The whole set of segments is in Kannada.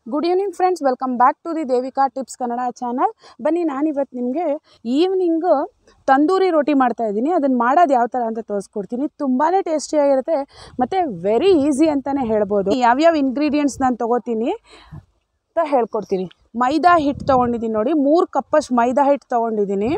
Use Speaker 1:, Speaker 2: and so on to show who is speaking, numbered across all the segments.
Speaker 1: good evening friends welcome back to the Devika tips Kannada channel ಬನ್ನಿ ನಾನಿವತ್ತು ನಿಮಗೆ ಈವ್ನಿಂಗು ತಂದೂರಿ ರೋಟಿ ಮಾಡ್ತಾ ಇದ್ದೀನಿ ಅದನ್ನು ಮಾಡೋದು ಯಾವ ಥರ ಅಂತ ತೋರಿಸ್ಕೊಡ್ತೀನಿ ತುಂಬಾ ಟೇಸ್ಟಿಯಾಗಿರುತ್ತೆ ಮತ್ತು ವೆರಿ ಈಸಿ ಅಂತಲೇ ಹೇಳ್ಬೋದು ಯಾವ್ಯಾವ ಇಂಗ್ರೀಡಿಯೆಂಟ್ಸ್ ನಾನು ತೊಗೋತೀನಿ ಅಂತ ಹೇಳ್ಕೊಡ್ತೀನಿ ಮೈದಾ ಹಿಟ್ಟು ತೊಗೊಂಡಿದ್ದೀನಿ ನೋಡಿ ಮೂರು ಕಪ್ಪಷ್ಟು ಮೈದಾ ಹಿಟ್ಟು ತೊಗೊಂಡಿದ್ದೀನಿ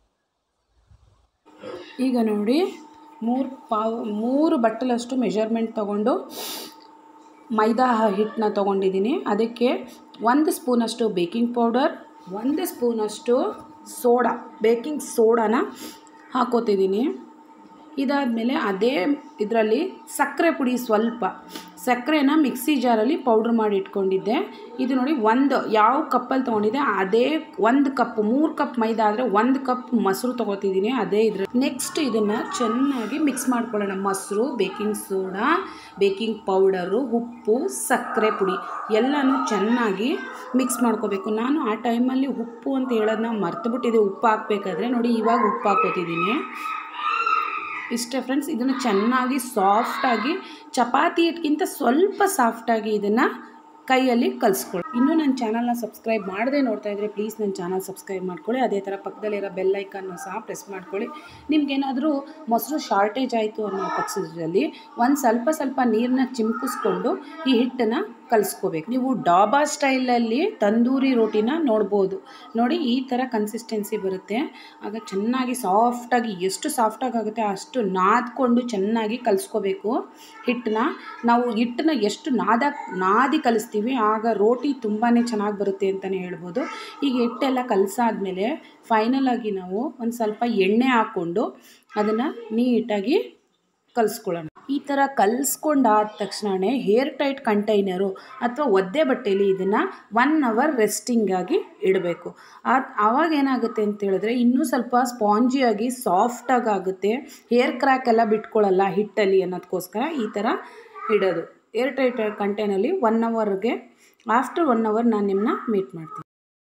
Speaker 1: ಈಗ ನೋಡಿ ಮೂರು ಪಾವ್ ಮೂರು ಬಟ್ಟಲಷ್ಟು ಮೆಷರ್ಮೆಂಟ್ ತೊಗೊಂಡು ಮೈದಾ ಹಿಟ್ಟನ್ನ ತೊಗೊಂಡಿದ್ದೀನಿ ಅದಕ್ಕೆ ಒಂದು ಸ್ಪೂನಷ್ಟು ಬೇಕಿಂಗ್ ಪೌಡರ್ ಒಂದು ಸ್ಪೂನಷ್ಟು ಸೋಡಾ ಬೇಕಿಂಗ್ ಸೋಡಾನ ಹಾಕೋತಿದ್ದೀನಿ ಇದಾದಮೇಲೆ ಅದೇ ಇದರಲ್ಲಿ ಸಕ್ಕರೆ ಪುಡಿ ಸ್ವಲ್ಪ ಸಕ್ಕರೆನ ಮಿಕ್ಸಿ ಜಾರಲ್ಲಿ ಪೌಡ್ರ್ ಮಾಡಿ ಇಟ್ಕೊಂಡಿದ್ದೆ ಇದು ನೋಡಿ ಒಂದು ಯಾವ ಕಪ್ಪಲ್ಲಿ ತೊಗೊಂಡಿದ್ದೆ ಅದೇ ಒಂದು ಕಪ್ ಮೂರು ಕಪ್ ಮೈದಾ ಆದರೆ ಒಂದು ಕಪ್ ಮೊಸರು ತೊಗೋತಿದ್ದೀನಿ ಅದೇ ಇದ್ರ ನೆಕ್ಸ್ಟ್ ಇದನ್ನು ಚೆನ್ನಾಗಿ ಮಿಕ್ಸ್ ಮಾಡ್ಕೊಳ್ಳೋಣ ಮೊಸರು ಬೇಕಿಂಗ್ ಸೋಡಾ ಬೇಕಿಂಗ್ ಪೌಡರು ಉಪ್ಪು ಸಕ್ಕರೆ ಪುಡಿ ಎಲ್ಲನೂ ಚೆನ್ನಾಗಿ ಮಿಕ್ಸ್ ಮಾಡ್ಕೋಬೇಕು ನಾನು ಆ ಟೈಮಲ್ಲಿ ಉಪ್ಪು ಅಂತ ಹೇಳೋದನ್ನ ಮರ್ತುಬಿಟ್ಟಿದ್ದೆ ಉಪ್ಪು ಹಾಕಬೇಕಾದ್ರೆ ನೋಡಿ ಇವಾಗ ಉಪ್ಪು ಹಾಕೋತಿದ್ದೀನಿ ಇಷ್ಟೇ ಫ್ರೆಂಡ್ಸ್ ಇದನ್ನು ಚೆನ್ನಾಗಿ ಸಾಫ್ಟಾಗಿ ಚಪಾತಿ ಹಿಟ್ಗಿಂತ ಸ್ವಲ್ಪ ಸಾಫ್ಟಾಗಿ ಇದನ್ನು ಕೈಯಲ್ಲಿ ಕಲಿಸ್ಕೊಳ್ಳಿ ಇನ್ನೂ ನನ್ನ ಚಾನಲ್ನ ಸಬ್ಸ್ಕ್ರೈಬ್ ಮಾಡದೆ ನೋಡ್ತಾ ಇದ್ದರೆ ಪ್ಲೀಸ್ ನನ್ನ ಚಾನಲ್ ಸಬ್ಸ್ಕ್ರೈಬ್ ಮಾಡ್ಕೊಳ್ಳಿ ಅದೇ ಥರ ಪಕ್ಕದಲ್ಲಿರೋ ಬೆಲ್ ಐಕನ್ನು ಸಹ ಪ್ರೆಸ್ ಮಾಡ್ಕೊಳ್ಳಿ ನಿಮ್ಗೇನಾದರೂ ಮೊಸರು ಶಾರ್ಟೇಜ್ ಆಯಿತು ಅನ್ನೋ ಪಕ್ಷದಲ್ಲಿ ಒಂದು ಸ್ವಲ್ಪ ಸ್ವಲ್ಪ ನೀರನ್ನ ಚಿಮ್ಕಿಸ್ಕೊಂಡು ಈ ಹಿಟ್ಟನ್ನು ಕಲಿಸ್ಕೋಬೇಕು ನೀವು ಡಾಬಾ ಸ್ಟೈಲಲ್ಲಿ ತಂದೂರಿ ರೋಟಿನ ನೋಡ್ಬೋದು ನೋಡಿ ಈ ಥರ ಕನ್ಸಿಸ್ಟೆನ್ಸಿ ಬರುತ್ತೆ ಆಗ ಚೆನ್ನಾಗಿ ಸಾಫ್ಟಾಗಿ ಎಷ್ಟು ಸಾಫ್ಟಾಗಿ ಆಗುತ್ತೆ ಅಷ್ಟು ನಾದ್ಕೊಂಡು ಚೆನ್ನಾಗಿ ಕಲಿಸ್ಕೋಬೇಕು ಹಿಟ್ಟನ್ನ ನಾವು ಹಿಟ್ಟನ್ನ ಎಷ್ಟು ನಾದ ನಾದಿ ಕಲಿಸ್ತೀವಿ ಆಗ ರೋಟಿ ತುಂಬಾ ಚೆನ್ನಾಗಿ ಬರುತ್ತೆ ಅಂತಲೇ ಹೇಳ್ಬೋದು ಈಗ ಹಿಟ್ಟೆಲ್ಲ ಕಲಸಾದ್ಮೇಲೆ ಫೈನಲ್ ಆಗಿ ನಾವು ಒಂದು ಸ್ವಲ್ಪ ಎಣ್ಣೆ ಹಾಕ್ಕೊಂಡು ಅದನ್ನು ನೀಟಾಗಿ ಕಲಿಸ್ಕೊಳ್ಳೋಣ ಈ ಥರ ಕಲಿಸ್ಕೊಂಡಾದ ತಕ್ಷಣವೇ ಹೇರ್ ಟೈಟ್ ಕಂಟೈನರು ಅಥವಾ ಒದ್ದೆ ಬಟ್ಟೆಯಲ್ಲಿ ಇದನ್ನು ಒನ್ ಅವರ್ ರೆಸ್ಟಿಂಗಾಗಿ ಇಡಬೇಕು ಅದು ಆವಾಗ ಏನಾಗುತ್ತೆ ಅಂತ ಹೇಳಿದ್ರೆ ಇನ್ನೂ ಸ್ವಲ್ಪ ಸ್ಪಾಂಜಿಯಾಗಿ ಸಾಫ್ಟಾಗಿ ಆಗುತ್ತೆ ಹೇರ್ ಕ್ರ್ಯಾಕ್ ಎಲ್ಲ ಬಿಟ್ಕೊಳ್ಳಲ್ಲ ಹಿಟ್ಟಲ್ಲಿ ಅನ್ನೋದಕ್ಕೋಸ್ಕರ ಈ ಥರ ಇಡೋದು ಏರ್ ಟೈಟ್ ಕಂಟೈನಲ್ಲಿ ಒನ್ ಅವರ್ಗೆ ಆಫ್ಟರ್ ಒನ್ ಅವರ್ ನಾನು ನಿಮ್ಮನ್ನ ಮೀಟ್ ಮಾಡ್ತೀನಿ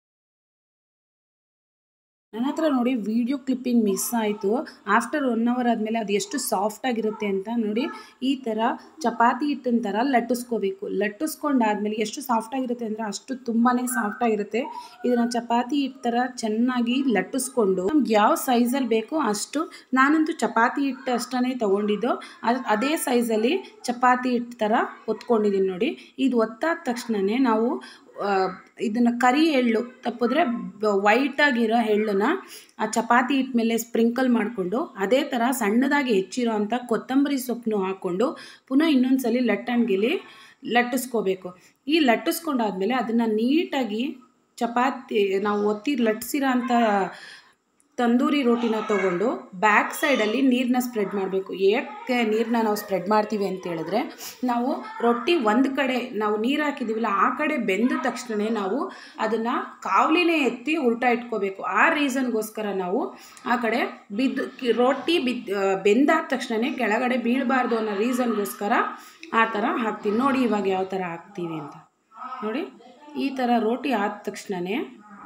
Speaker 1: ನನ್ನ ಹತ್ರ ನೋಡಿ ವಿಡಿಯೋ ಕ್ಲಿಪ್ಪಿಂಗ್ ಮಿಸ್ ಆಯಿತು ಆಫ್ಟರ್ ಒನ್ ಅವರ್ ಆದಮೇಲೆ ಅದು ಎಷ್ಟು ಸಾಫ್ಟಾಗಿರುತ್ತೆ ಅಂತ ನೋಡಿ ಈ ಥರ ಚಪಾತಿ ಹಿಟ್ಟಿನ ಥರ ಲಟ್ಟಿಸ್ಕೋಬೇಕು ಲಟ್ಟಿಸ್ಕೊಂಡಾದ್ಮೇಲೆ ಎಷ್ಟು ಸಾಫ್ಟಾಗಿರುತ್ತೆ ಅಂದರೆ ಅಷ್ಟು ತುಂಬಾ ಸಾಫ್ಟಾಗಿರುತ್ತೆ ಇದನ್ನು ಚಪಾತಿ ಹಿಟ್ಟು ಥರ ಚೆನ್ನಾಗಿ ಲಟ್ಟಿಸ್ಕೊಂಡು ನಮ್ಗೆ ಯಾವ ಸೈಜಲ್ಲಿ ಬೇಕೋ ಅಷ್ಟು ನಾನಂತೂ ಚಪಾತಿ ಹಿಟ್ಟು ಅಷ್ಟೇ ತೊಗೊಂಡಿದ್ದು ಅದು ಅದೇ ಸೈಜಲ್ಲಿ ಚಪಾತಿ ಹಿಟ್ಟು ಥರ ಒತ್ಕೊಂಡಿದ್ದೀನಿ ನೋಡಿ ಇದು ಒತ್ತಾದ ತಕ್ಷಣವೇ ನಾವು ಇದನ್ನು ಕರಿ ಎಳ್ಳು ತಪ್ಪಿದ್ರೆ ವೈಟಾಗಿರೋ ಎಳ್ಳನ್ನ ಆ ಚಪಾತಿ ಹಿಟ್ಟು ಮೇಲೆ ಸ್ಪ್ರಿಂಕಲ್ ಮಾಡಿಕೊಂಡು ಅದೇ ಥರ ಸಣ್ಣದಾಗಿ ಹೆಚ್ಚಿರೋ ಅಂಥ ಕೊತ್ತಂಬರಿ ಸೊಪ್ಪನ್ನು ಹಾಕ್ಕೊಂಡು ಪುನಃ ಇನ್ನೊಂದು ಸಲ ಲಟ್ಟಣಿಗೆಲಿ ಲಟ್ಟಿಸ್ಕೋಬೇಕು ಈ ಲಟ್ಟಿಸ್ಕೊಂಡಾದ್ಮೇಲೆ ಅದನ್ನು ನೀಟಾಗಿ ಚಪಾತಿ ನಾವು ಒತ್ತಿ ಲಟ್ಟಿಸಿರೋ ಅಂಥ ತಂದೂರಿ ರೋಟಿನ ತೊಗೊಂಡು ಬ್ಯಾಕ್ ಸೈಡಲ್ಲಿ ನೀರನ್ನ ಸ್ಪ್ರೆಡ್ ಮಾಡಬೇಕು ಏಕೆ ನೀರನ್ನ ನಾವು ಸ್ಪ್ರೆಡ್ ಮಾಡ್ತೀವಿ ಅಂತ ಹೇಳಿದ್ರೆ ನಾವು ರೊಟ್ಟಿ ಒಂದು ಕಡೆ ನಾವು ನೀರು ಹಾಕಿದ್ದೀವಲ್ಲ ಆ ಕಡೆ ಬೆಂದ ತಕ್ಷಣ ನಾವು ಅದನ್ನು ಕಾವಲಿನೇ ಎತ್ತಿ ಉಲ್ಟಾ ಇಟ್ಕೋಬೇಕು ಆ ರೀಸನ್ಗೋಸ್ಕರ ನಾವು ಆ ಕಡೆ ಬಿದ್ದು ರೊಟ್ಟಿ ಬಿದ್ದು ಬೆಂದಾದ ತಕ್ಷಣ ಕೆಳಗಡೆ ಬೀಳಬಾರ್ದು ಅನ್ನೋ ರೀಸನ್ಗೋಸ್ಕರ ಆ ಥರ ಹಾಕ್ತೀವಿ ನೋಡಿ ಇವಾಗ ಯಾವ ಥರ ಹಾಕ್ತೀವಿ ಅಂತ ನೋಡಿ ಈ ಥರ ರೋಟಿ ಆದ ತಕ್ಷಣವೇ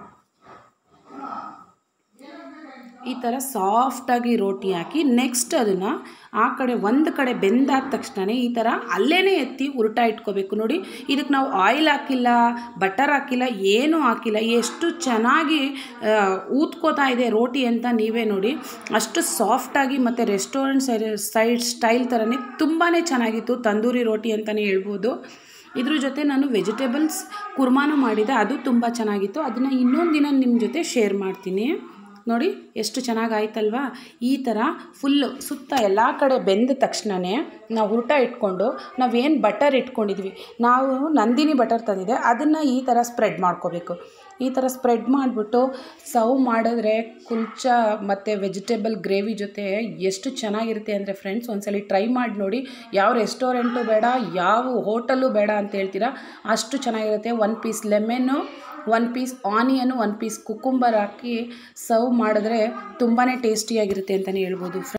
Speaker 1: ಈ ಥರ ಸಾಫ್ಟಾಗಿ ರೋಟಿ ಹಾಕಿ ನೆಕ್ಸ್ಟ್ ಅದನ್ನು ಆ ಕಡೆ ಒಂದು ಕಡೆ ಬೆಂದಾದ ತಕ್ಷಣ ಈ ಥರ ಅಲ್ಲೇ ಎತ್ತಿ ಉಲ್ಟಾ ಇಟ್ಕೋಬೇಕು ನೋಡಿ ಇದಕ್ಕೆ ನಾವು ಆಯಿಲ್ ಹಾಕಿಲ್ಲ ಬಟರ್ ಹಾಕಿಲ್ಲ ಏನೂ ಹಾಕಿಲ್ಲ ಎಷ್ಟು ಚೆನ್ನಾಗಿ ಊದ್ಕೋತಾ ಇದೆ ರೋಟಿ ಅಂತ ನೀವೇ ನೋಡಿ ಅಷ್ಟು ಸಾಫ್ಟಾಗಿ ಮತ್ತು ರೆಸ್ಟೋರೆಂಟ್ ಸೈಡ್ ಸೈಡ್ ಸ್ಟೈಲ್ ಥರನೇ ತುಂಬಾ ಚೆನ್ನಾಗಿತ್ತು ತಂದೂರಿ ರೋಟಿ ಅಂತಲೇ ಹೇಳ್ಬೋದು ಇದ್ರ ಜೊತೆ ನಾನು ವೆಜಿಟೇಬಲ್ಸ್ ಕುರ್ಮಾನು ಮಾಡಿದೆ ಅದು ತುಂಬ ಚೆನ್ನಾಗಿತ್ತು ಅದನ್ನು ಇನ್ನೊಂದು ದಿನ ನಿಮ್ಮ ಜೊತೆ ಶೇರ್ ಮಾಡ್ತೀನಿ ನೋಡಿ ಎಷ್ಟು ಚೆನ್ನಾಗಿ ಆಯ್ತಲ್ವಾ ಈ ಥರ ಫುಲ್ಲು ಸುತ್ತ ಎಲ್ಲ ಕಡೆ ಬೆಂದ ತಕ್ಷಣವೇ ನಾವು ಉಲ್ಟಾ ಇಟ್ಕೊಂಡು ನಾವೇನು ಬಟರ್ ಇಟ್ಕೊಂಡಿದ್ವಿ ನಾವು ನಂದಿನಿ ಬಟರ್ ತಂದಿದೆ ಅದನ್ನು ಈ ಥರ ಸ್ಪ್ರೆಡ್ ಮಾಡ್ಕೋಬೇಕು ಈ ಥರ ಸ್ಪ್ರೆಡ್ ಮಾಡಿಬಿಟ್ಟು ಸರ್ವ್ ಮಾಡಿದ್ರೆ ಕುಲ್ಚ ಮತ್ತು ವೆಜಿಟೇಬಲ್ ಗ್ರೇವಿ ಜೊತೆ ಎಷ್ಟು ಚೆನ್ನಾಗಿರುತ್ತೆ ಅಂದರೆ ಫ್ರೆಂಡ್ಸ್ ಒಂದ್ಸಲಿ ಟ್ರೈ ಮಾಡಿ ನೋಡಿ ಯಾವ ರೆಸ್ಟೋರೆಂಟು ಬೇಡ ಯಾವ ಹೋಟೆಲು ಬೇಡ ಅಂತ ಹೇಳ್ತೀರಾ ಅಷ್ಟು ಚೆನ್ನಾಗಿರುತ್ತೆ ಒನ್ ಪೀಸ್ ಲೆಮೆನ್ನು one piece onion one piece cucumber ಹಾಕಿ ಸರ್ವ್ ಮಾಡಿದ್ರೆ ತುಂಬಾ ಟೇಸ್ಟಿಯಾಗಿರುತ್ತೆ ಅಂತಲೇ ಹೇಳ್ಬೋದು